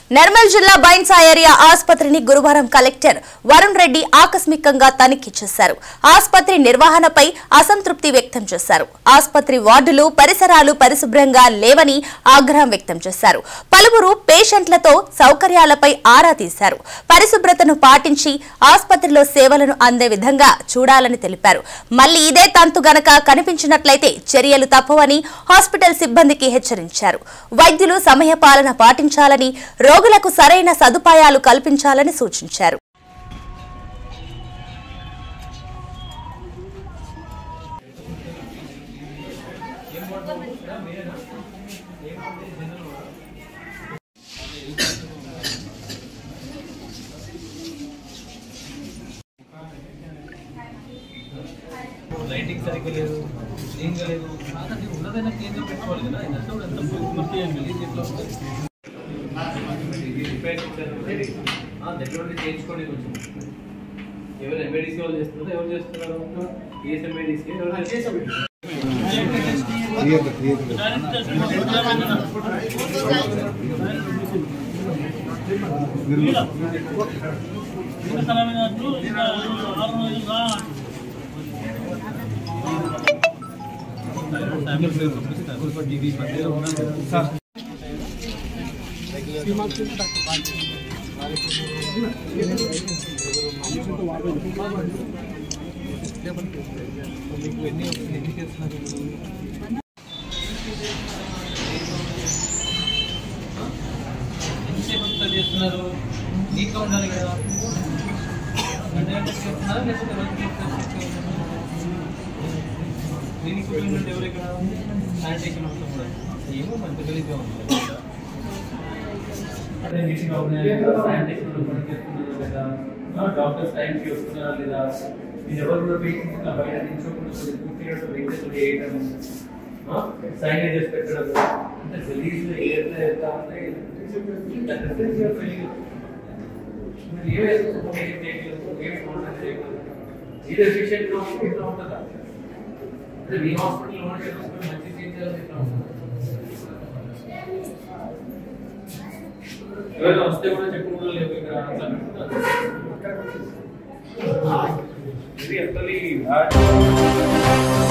నిర్మల్ జిల్లా బైన్సా ఏరియా ఆసుపత్రిని గురువారం కలెక్టర్ వరుణ్ రెడ్డి ఆకస్మికంగా తనిఖీ చేశారు ఆసుపత్రి నిర్వహణపై అసంతృప్తి వ్యక్తం చేశారు ఆసుపత్రి వార్డులు పరిసరాలు పరిశుభ్రంగా లేవని ఆగ్రహం వ్యక్తం చేశారు పలువురు పేషెంట్లతో సౌకర్యాలపై ఆరా తీశారు పరిశుభ్రతను పాటించి ఆసుపత్రిలో సేవలను అందే విధంగా చూడాలని తెలిపారు మళ్లీ ఇదే తంతు గనక కనిపించినట్లయితే చర్యలు తప్పవని హాస్పిటల్ సిబ్బందికి హెచ్చరించారు వైద్యులు సమయపాలన పాటించాలని రోగులకు సరైన సదుపాయాలు కల్పించాలని సూచించారు లైటింగ్ సరిగ్గా లేదు క్లీన్గా లేదు కాదండి ఉన్నదైనా క్లీన్గా పెట్టుకోవాలి కదా ఇదంతా కూడా ఎంత పూర్తి చేయండి దీంట్లో ఇది రిపేర్ చేశారు ఆ, దగ్గర ఉండి చేయించుకోండి కొంచెం ఎవరు ఎంబీడీసీ వాళ్ళు చేస్తున్నారో ఎవరు చేస్తున్నారు ఈఎస్ ఎంబీడీసీ ఎవరు చేస్తున్నారు మీకు ఎన్ని ఎన్ని చేస్తున్నారు ఎంతసేపు అంతా చేస్తున్నారు నీట్గా ఉండాలి కదా గంట గంట చేస్తున్నారా లేకపోతే రోజు చేస్తున్నారు క్లినిక్ సూపరింటెండెంట్ ఎవరు ఇక్కడ శానిటేషన్ మొత్తం కూడా ఏమో మంచి గలీజ్గా ఉంది అదే నీట్గా ఉన్నాయి శానిటేషన్ పని చేస్తున్నారు లేదా డాక్టర్స్ టైంకి వస్తున్నారా లేదా మీరు ఎవరు కూడా పేషెంట్స్ బయట నిల్చోకుండా పూర్తిగా వెయిట్ చేయడం సైనేజెస్ పెట్టడం అంటే గలీజ్ ఏర్లో వెళ్తా ఉంటాయి మీరు ఏ సూపర్వైజర్ చేయగలరు ఏమి కాంటాక్ట్ చేయగలరు ఇది ఎఫిషియెంట్గా ఉంటే ఇట్లా ఉంటుందా అంటే మీ హాస్పిటల్ ఓన్ చేసుకుని మంచి చేయాలి ఇట్లా ఉంటుందా ఎవరైనా వస్తే కూడా చెప్పుకుంటూ లేవు ఇక్కడ అట్లా పెట్టుకుంటారు. ఇది యాక్చువల్లీ